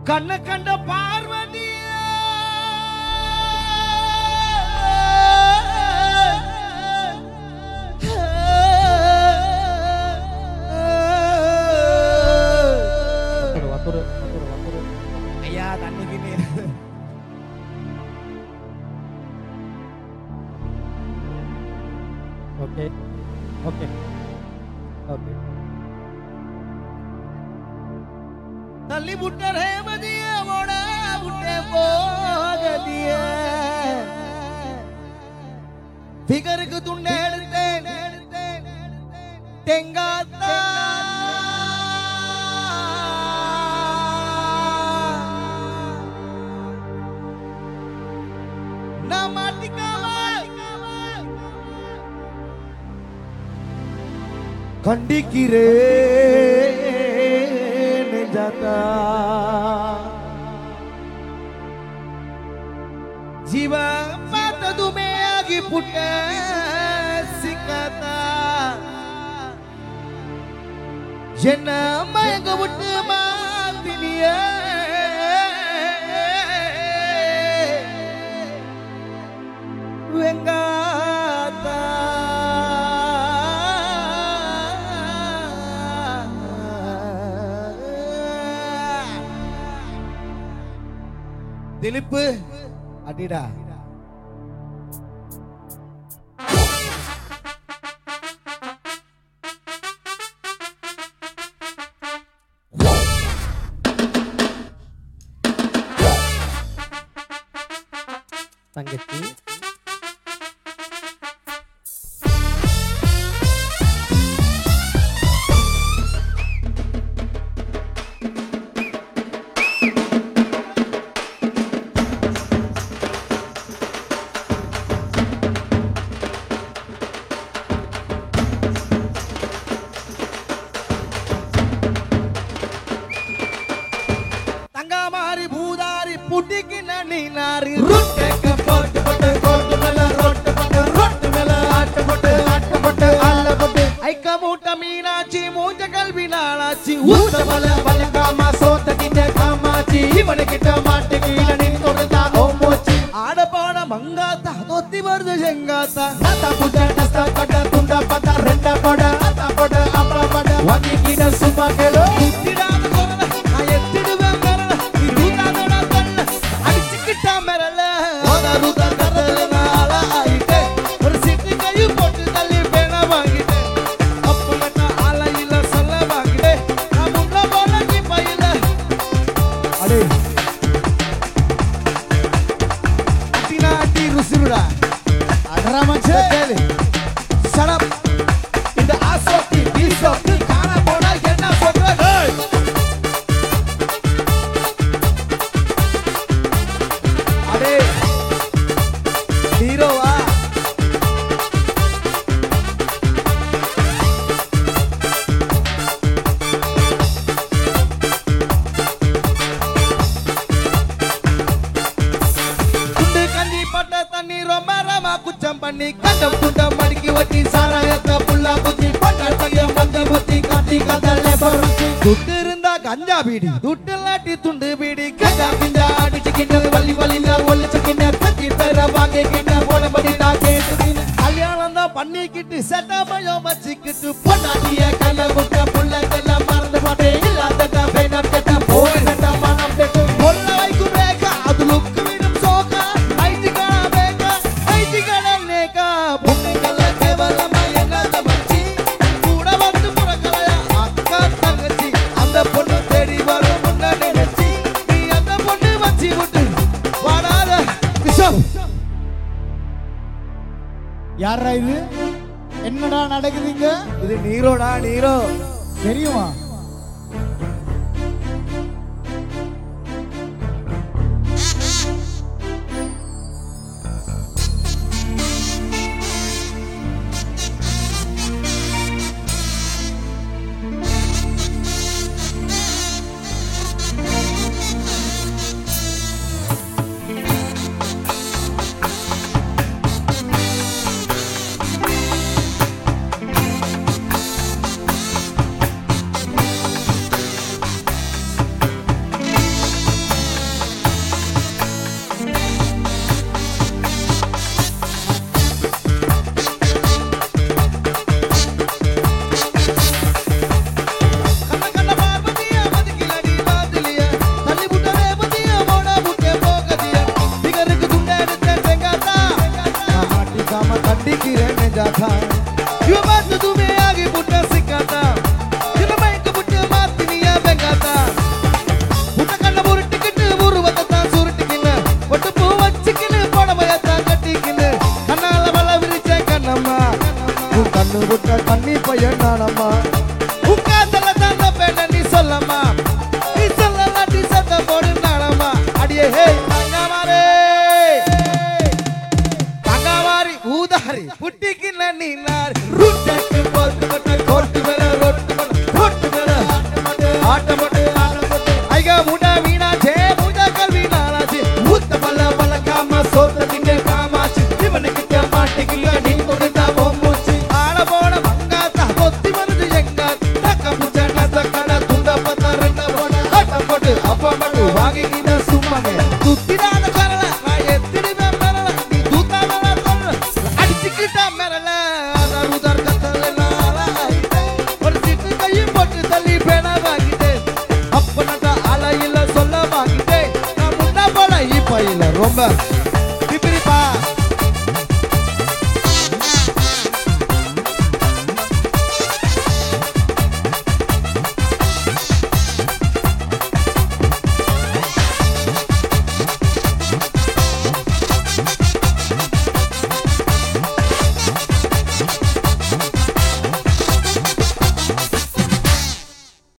கண்ண கண்ட பார்வதிய வத்துரு வத்துரு வத்துரு ஐயா தண்ணிக்கு ஓகே ஓகே ஓகே தள்ளி புட்ட ரேமதிய ஓட புட்டே போகதிய ஃபிகருக்கு துண்டை எடுத்தேன் தெங்காத்தா நான் மாட்டிக்காம கண்டிக்கிறேன் ஜாதா ಜೀವ ಮಾತದುಮೆ ಆಗಿ ಪುಟ್ಟ ಸಿಕ್ಕತ ಎನ್ನ ಮಯಗ ಬಿಟ್ಟು ಮಾತಿನಿಯ ವೆಂಗಾತ திலிப்பு அடிடா தங்கச்சி தங்கமாரி பூதாரி புட்டிக்கு நன்னி நாரி ரொட்டெக்க போட்டு போட்டு கோட்டு மேல ரொட்டு போட்டு ரொட்டு மேல ஆட்டு போட்டு ஆட்டு போட்டு ஆல போட்டு ஐக்க மூட்ட மீனாட்சி மூஞ்ச கல்வி நாளாச்சி ஊத்த பல பலகாமா சோத்த கிட்ட காமாச்சி இவனு கிட்ட மாட்டு கீழ நின்றா ஓ மோச்சி ஆட பாட மங்காத்தா தொத்தி வருது செங்காத்தா அத்தா புட்ட டஸ்தா பட்ட துண்டா பட்ட ரெண்டா பட அத்தா பட அப்பா பட வாங்கி கிட்ட சும்மா கேளு குத்திடாத கொரல நான் எத்திடுவேன் கரல நீ ரூதாதோட கல்ல அடிச்சுக்கிட்டா மிரல ஓத ரூதா கரல நாள ஆயிட்டே ஒரு சிட்டு கை போட்டு தள்ளி பேனா வாங்கிட்டேன் அப்ப கட்ட ஆலையில சொல்ல வாங்கிட்டேன் நான் முன்ன போல நீ பையில அடே அட்டினா அட்டி ருசிருடா அடரா மச்சே சடப் இந்த ஆசோத்தி பீசோத்தி காண போனா என்ன சொல்ற ஏய் அடே ஹீரோவா குண்டு கஞ்சி பட்ட தண்ணி ரொம்ப ரமா குச்சம் பண்ணி கண்டம் குண்டம் மடிக்கி வட்டி சாராயத்த புல்லா குத்தி பட்டாட்டிய மஞ்ச புத்தி காட்டி கதல்ல பருத்தி துட்டு இருந்தா கஞ்சா பீடி துட்டு இல்லாட்டி துண்டு பீடி கஞ்சா பிஞ்சா அடிச்சு கிண்டல் வள்ளி வள்ளில ஒளிச்சு கிண்ட கத்தி பேர வாங்கி கிண்ட போனபடி நான் கேட்டு கல்யாணம் தான் பண்ணிக்கிட்டு செட்டா பயம் வச்சுக்கிட்டு பொண்டாட்டிய கையில விட்ட புள்ளக்கெல்லாம் மறந்து மாட்டேன் இல்லாத பேனர் கட்ட போய் கட்ட மனம் கெட்டு கொல்ல வைக்கும் வேக அது லுக்கு விடும் சோக ஐட்டிகள வேக ஐட்டிகள நேக பொண்ணுகள கேவலமா எங்காத மச்சி கூட வந்து புறக்கலையா அக்கா தங்கச்சி அந்த பொண்ணு தேடி வரும் முன்ன நினைச்சி நீ அந்த பொண்ணு வச்சி விட்டு வாடாத கிஷோர் யாரா இது என்னடா நடக்குதுங்க இது நீரோடா நீரோ தெரியுமா ஆ நானம்மா உட்கார்ந்தல தாங்க பேட்ட நீ சொல்லம்மா நீ சொல்லலாம் நீ சத்த போடு நானம்மா அடியே ஹே தங்கமாரே தங்கமாரி ஊதாரி புட்டிக்கு நன்னி நார் ரூட்டக்கு போட்டு போட்டு கோட்டு மேல ரொட்டு மேல ரொட்டு மேல ஆட்ட போட்டு ஆட்ட போட்டு ஐயா முட வீணாச்சே முட கல்வி நாளாச்சு ஊத்த பல்ல பல்லக்காம சோத்த திங்க காமாச்சு இவனுக்கு மாட்டிக்கல நீ கொடுத்தா பொம்மூச்சு ஆட போட மங்காத்தா கொத்தி வருது எங்க தக்க புச்ச நசக்கட துண்ட பத்த ரெண்ட போட ஆட்ட போட்டு அப்ப மட்டும் வாங்கிக்கிட்ட சும்மாங்க துத்திடாத கரல நான் எத்திடுவேன் மேல நீ தூத்தா மேல சொல்ற அடிச்சுக்கிட்டா மேல உதர் கத்தல நாளா ஒரு சிட்டு கையும் போட்டு தள்ளி பேனா வாங்கிட்டேன் அப்ப நான் அலையில சொல்ல வாங்கிட்டேன் நான் முன்ன போல இப்ப இல்ல ரொம்ப